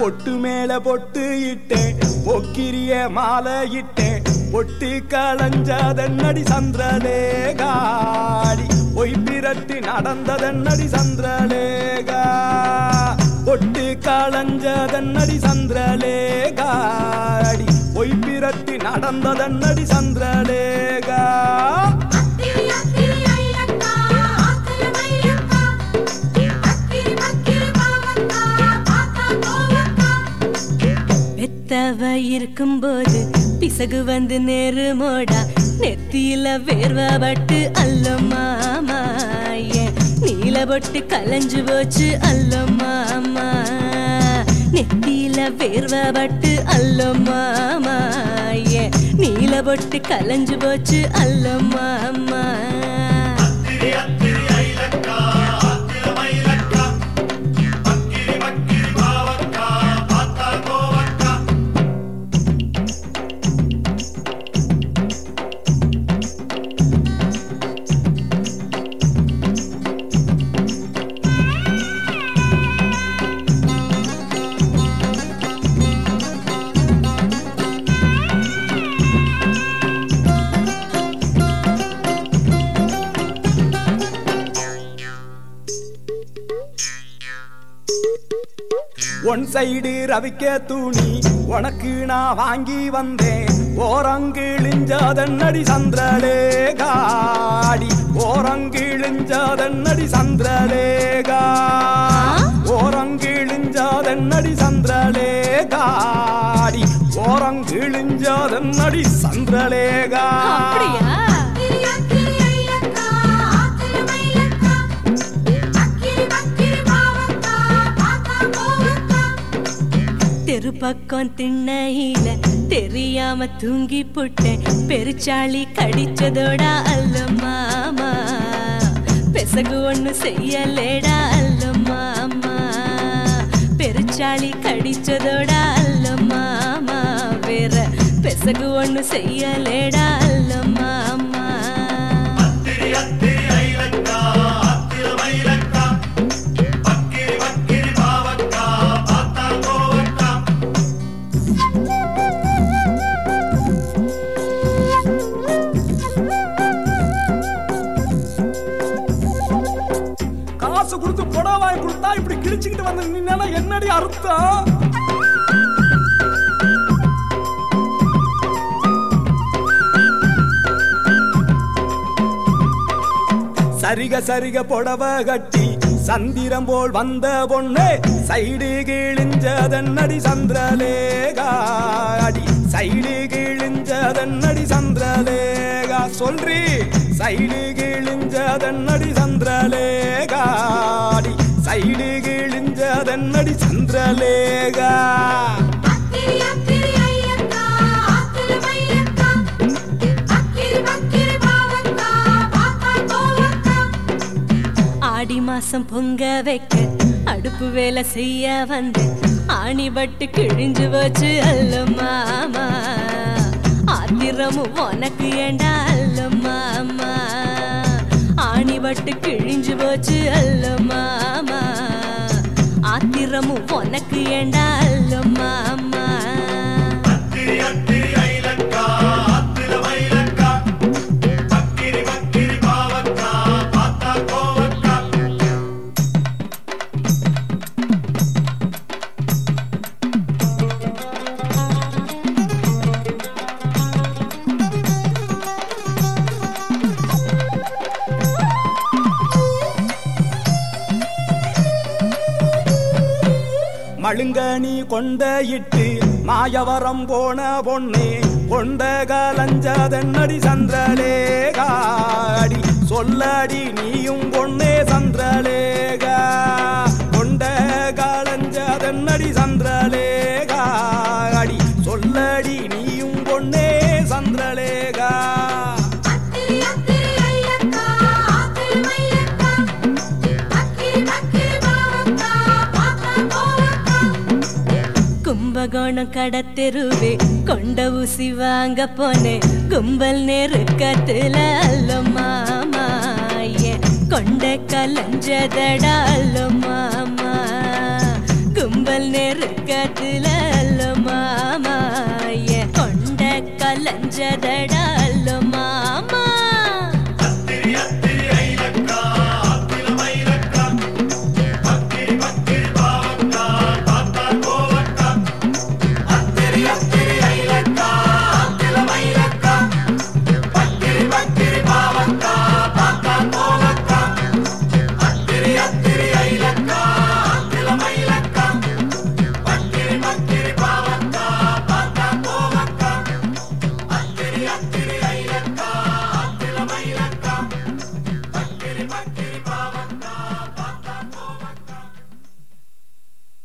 பொட்டு மேல பொட்டு இட்டேன் பொக்கிரிய மாலை இட்டேன் பொட்டு களஞ்சாதன்னடி சந்திரலேகாடி பொய் பிரட்டி நடந்ததன்னடி சந்திரலேகா பொட்டு களஞ்சதன்னடி சந்திரலேகாடி பொய் பிரட்டி நடந்ததன்னடி சந்திரலேகா அத்திரி அத்திரி ஐயக்கா ஆத்திர மையக்கா அக்கிரி பக்கிரி பாவக்கா பாத்தா கோவக்கா பெத்தவ இருக்கும்போது பிசகு வந்து நேரு மோடா நெத்தியில வேர்வ பட்டு அல்ல மாமா ஏன் நீல பொட்டு கலைஞ்சு போச்சு அல்ல மாமா நெத்தியில வேர்வ பட்டு அல்ல மாமா ஏன் நீல பொட்டு கலைஞ்சு போச்சு அல்ல மாமா ஒன் சைடு ரவிக்க துணி உனக்கு நான் வாங்கி வந்தேன் ஓரங்கிழிஞ்சாதன்னடி சந்திரலேகாடி ஓரங்கிழிஞ்சாதன்னடி சந்திரலேகா ஓரங்கிழிஞ்சாதன்னடி சந்திரலேகாடி ஓரங்கிழிஞ்சாதன்னடி சந்திரலேகா அப்படியா அத்திரி அத்திரி ஐயக்கா ஆத்திர மையக்கா அக்கிரி பக்கிரி பாவக்கா பாத்தா கோவக்கா தெரு பக்கம் திண்ணையில தெரியாம தூங்கி புட்டேன் பெருச்சாளி கடிச்சதோடா அல்ல மாமா பெசகு ஒண்ணு செய்யலேடா அல்ல மாமா பெருச்சாளி கடிச்சதோடா அல்ல மாமா வேற பெசகு ஒண்ணு செய்யலேடா அல்ல மாமா காசு கொடுத்து புடவாய் கொடுத்தா இப்படி கிழிச்சுக்கிட்டு வந்து நின்னா என்னடி அர்த்தம் சரிக சரிக புடவ கட்டி சந்திரம் போல் வந்த பொண்ணு சைடு கிழிஞ்சதன்னடி சந்திரலேகா அடி சைடு கிழிஞ்சதன்னடி சந்திரலேகா சொல்றி சைடு கிழிஞ்சதன்னடி சந்திரலேகா அடி சைடு கிழிஞ்சதன்னடி சந்திரலேகா அத்திரி அத்திரி ஐயக்கா ஆத்திர மையக்கா அக்கிரி பக்கிரி பாவக்கா பாத்தா கோவக்கா ஆடி மாசம் பொங்க வைக்க அடுப்பு வேலை செய்ய வந்து ஆணி பட்டு கிழிஞ்சு போச்சு அல்ல மாமா ஆத்திரமும் உனக்கு ஏண்டா அல்ல மாமா ஆணி பட்டு கிழிஞ்சு போச்சு அல்ல மாமா ஆத்திரமும் உனக்கு ஏண்டா அல்ல மாமா மழுங்கனி கொண்ட இட்டு மாயவரம் போன பொண்ணே கொண்ட கலஞ்சதன்னடி சந்திரலேகாடி சொல்லடி நீயும் பொண்ணே சந்திரலேகா கொண்ட கலஞ்சதன்னடி சந்திரலேகாடி சொல்லடி நீயும் பொண்ணே சந்திரலேகா அத்திரி அத்திரி ஐயக்கா ஆத்திர மையக்கா அக்கிரி பக்கிரி பாவக்கா பாத்தா கோவக்கா கும்பகோணம் கடத்தெருவே கொண்ட ஊசி வாங்க போனேன் கும்பல் நெருக்கத்துல அல்ல மாமா ஏன் கொண்ட கலஞ்சதடா அல்ல மாமா கும்ப சேவல் நெருக்கத்துல அல்ல மாமா என் கொண்ட கலஞ்சதடா